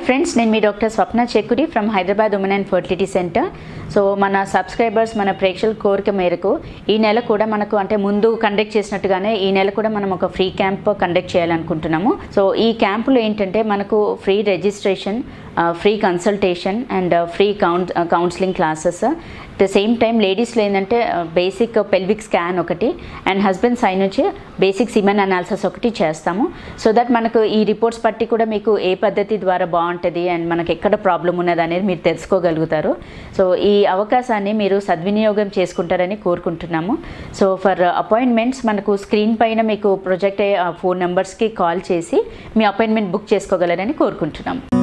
friends నేను మీ doctor Swapna Chekkuri from Hyderabad women and fertility centre so మన సబ్స్క్రైబర్స్ మన ప్రేక్షకుల కోరిక మేరకు ఈ నెల కూడా మనకు అంటే ముందు కండక్ట్ చేసినట్టుగానే ఈ నెల కూడా మనం ఒక ఫ్రీ క్యాంప్ కండక్ట్ చేయాలనుకుంటున్నాము సో ఈ క్యాంపులో ఏంటంటే మనకు free registration free consultation and free కౌన్స్ counselling classes the same time లేడీస్లో ఏంటంటే బేసిక్ పెల్విక్ స్కాన్ ఒకటి అండ్ హస్బెండ్ సైడ్ నుంచి బేసిక్ సిమెన్ అనాలిసిస్ ఒకటి చేస్తాము సో దట్ మనకు ఈ రిపోర్ట్స్ బట్టి కూడా మీకు ఏ పద్ధతి ద్వారా బాగుంటుంది అండ్ మనకి ఎక్కడ ప్రాబ్లం ఉన్నది అనేది మీరు తెలుసుకోగలుగుతారు సో ఈ అవకాశాన్ని మీరు సద్వినియోగం చేసుకుంటారని కోరుకుంటున్నాము సో ఫర్ అపాయింట్మెంట్స్ మనకు స్క్రీన్ పైన మీకు ప్రొజెక్ట్ అయ్యే ఫోన్ నెంబర్స్కి కాల్ చేసి మీ అపాయింట్మెంట్ బుక్ చేసుకోగలరని కోరుకుంటున్నాము